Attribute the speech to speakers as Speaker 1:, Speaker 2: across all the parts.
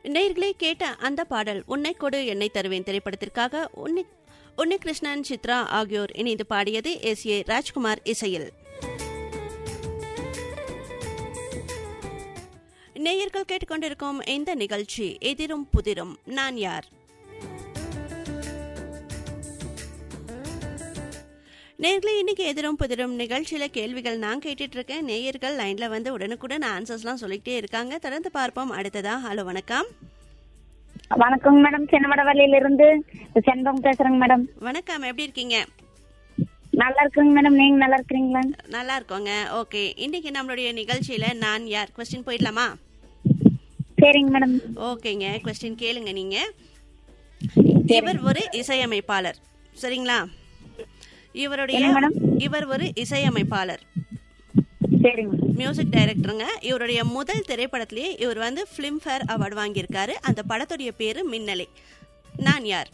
Speaker 1: நேர்களே கேட்ட அந்த பாடல் உன்னை கொடு என்னை தருவேன் திரைப்படத்திற்காக உன்னி உன்னிகிருஷ்ணன் சித்ரா ஆகியோர் இணைந்து பாடியது எஸ் ஏ ராஜ்குமார் இசையில் நேயர்கள் கேட்டுக்கொண்டிருக்கும் இந்த நிகழ்ச்சி எதிரும் புதிரும் நான் யார் நேர்களே இன்னைக்கு எதிரும் புதிரும் நிகழ்ச்சியில கேள்விகள் நான் கேட்டுட்டு இருக்கேன் நேயர்கள் லைன்ல வந்து உடனுக்குடன் ஆன்சர்ஸ்லாம் சொல்லிக்கிட்டே இருக்காங்க தொடர்ந்து பார்ப்போம் அடுத்ததா ஹலோ வணக்கம்
Speaker 2: வணக்கங்க மேடம் சின்னமடவள்ளியில இருந்து செண்பகம் பேசுறேங்க மேடம்
Speaker 1: வணக்கம் எப்படி இருக்கீங்க
Speaker 2: நல்லா இருக்குங்க மேடம் நீங்க நல்லா இருக்கிறீங்களா
Speaker 1: நல்லா இருக்கோங்க ஓகே இன்னைக்கு நம்மளுடைய நிகழ்ச்சியில நான் யார் கொஸ்டின் போயிடலாமா
Speaker 2: சரிங்க மேடம்
Speaker 1: ஓகேங்க கொஸ்டின் கேளுங்க நீங்க இவர் ஒரு இசையமைப்பாளர் சரிங்களா இவருடைய
Speaker 2: என்ன மேடம்?
Speaker 1: இவர் ஒரு இசையமைப்பாளர்
Speaker 2: சரிங்க
Speaker 1: மியூசிக் டைரக்டருங்க இவருடைய முதல் திரைப்படத்திலேயே இவர் வந்து ஃபிலிம்ஃபேர் அவார்டு வாங்கியிருக்காரு அந்த படத்துடைய பேரு மின்னலை நான் யார்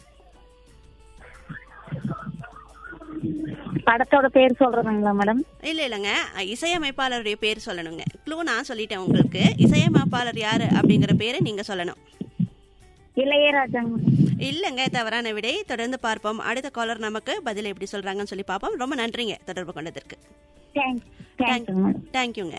Speaker 2: படத்தோட பேர் சொல்றதுங்களா மேடம்
Speaker 1: இல்ல இல்லைங்க இசையமைப்பாளருடைய பேர் சொல்லணுங்க க்ளூ நான் சொல்லிட்டேன் உங்களுக்கு இசையமைப்பாளர் யாரு அப்படிங்கிற பேரை நீங்க சொல்லணும்
Speaker 2: இளையராஜாங்க
Speaker 1: இல்லைங்க தவறான விடை தொடர்ந்து பார்ப்போம் அடுத்த காலர் நமக்கு பதில் எப்படி சொல்றாங்கன்னு சொல்லி பார்ப்போம் ரொம்ப நன்றிங்க தொடர்பு கொண்டதற்கு
Speaker 2: தேங்க்ஸ் தேங்க்ஸ் மேடம்
Speaker 1: தேங்க்யூங்க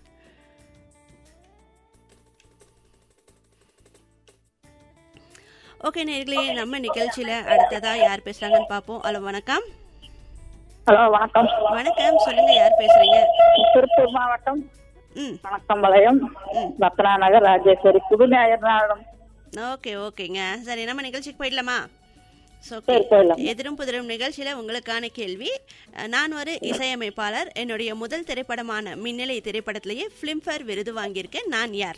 Speaker 1: ஓகே நேர்களே நம்ம நிகழ்ச்சியில அடுத்ததா யார் பேசுறாங்கன்னு பார்ப்போம் ஹலோ வணக்கம்
Speaker 2: ஹலோ வணக்கம்
Speaker 1: வணக்கம் சொல்லுங்க யார் பேசுறீங்க
Speaker 2: திருப்பூர் மாவட்டம்
Speaker 1: ம்
Speaker 2: வணக்கம் வளையம் ரத்னா நகர் ராஜேஸ்வரி புது ஞாயிறு நாளும்
Speaker 1: ஓகே ஓகேங்க சரி நம்ம நிகழ்ச்சிக்கு போயிடலாமா So, okay.
Speaker 2: சரி, போயிடலாம்.
Speaker 1: எதிரும் புதிரும் நிகழ்ச்சியில உங்களுக்கான கேள்வி அஹ், நான் ஒரு இசையமைப்பாளர் என்னுடைய முதல் திரைப்படமான மின்னலை திரைப்படத்திலேயே பிலிம்ஃபேர் விருது வாங்கியிருக்கேன் நான் யார்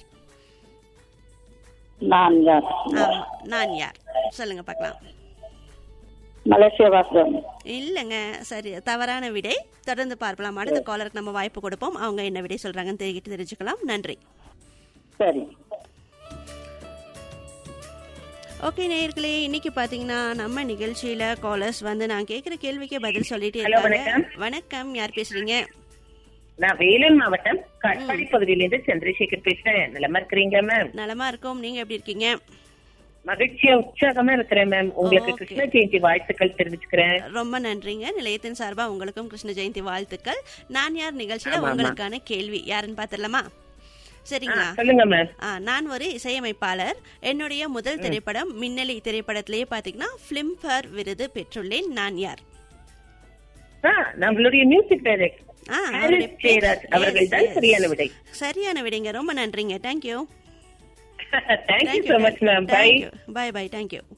Speaker 2: நான் யார்
Speaker 1: ஆமா, நான் யார் சொல்லுங்க பார்க்கலாம்
Speaker 2: மலேசியா வாசுதேவன்
Speaker 1: இல்லைங்க சரி தவறான விடை தொடர்ந்து பார்க்கலாம் அடுத்த காலருக்கு நம்ம வாய்ப்பு கொடுப்போம் அவங்க என்ன விடை சொல்றாங்கன்னு தெரிவிட்டு தெரிஞ்சுக்கலாம் நன்றி
Speaker 2: சரி
Speaker 1: ஓகே நேயர்களே இன்னைக்கு பாத்தீங்கன்னா நம்ம நிகழ்ச்சியில காலர்ஸ் வந்து நான் கேக்குற கேள்விக்கே பதில் சொல்லிட்டே இருக்காங்க வணக்கம் யார் பேசுறீங்க
Speaker 3: நான் வேலூர் மாவட்டம் காட்பாடி பகுதியிலிருந்து சந்திரசேகர் பேசுறேன் நிலமா இருக்கிறீங்க மேம்
Speaker 1: நலமா இருக்கோம் நீங்க எப்படி இருக்கீங்க
Speaker 3: மகிழ்ச்சியா உற்சாகமா இருக்கிறேன் மேம் உங்களுக்கு
Speaker 1: Okay.
Speaker 3: கிருஷ்ண ஜெயந்தி வாழ்த்துக்கள் தெரிவிச்சுக்கிறேன்
Speaker 1: ரொம்ப நன்றிங்க நிலையத்தின் சார்பா உங்களுக்கும் கிருஷ்ண ஜெயந்தி வாழ்த்துக்கள் நான் யார் நிகழ்ச்சியில
Speaker 3: ஆமா, ஆமா.
Speaker 1: உங்களுக்கான கேள்வி யாருன்னு பாத்திரலாமா சரிங்களா
Speaker 3: சொல்லுங்க மேம்
Speaker 1: ஆ, நான் ஒரு இசையமைப்பாளர் என்னுடைய முதல் திரைப்படம் மின்னலி திரைப்படத்திலேயே பாத்தீங்கன்னா பிலிம்ஃபேர் விருது பெற்றுள்ளேன் நான் யார்
Speaker 3: ஆ, நம்மளுடைய மியூசிக் டைரக்டர்
Speaker 1: ஆ,
Speaker 3: ஹாரிஸ்
Speaker 1: அவருடைய பேர்.
Speaker 3: ஜெயராஜ் அவர்கள் தான்
Speaker 1: Yes,
Speaker 3: சரியான
Speaker 1: yes.
Speaker 3: விடை
Speaker 1: சரியான விடைங்க ரொம்ப நன்றிங்க thank you
Speaker 3: thank you so much ma'am bye
Speaker 1: bye bye thank you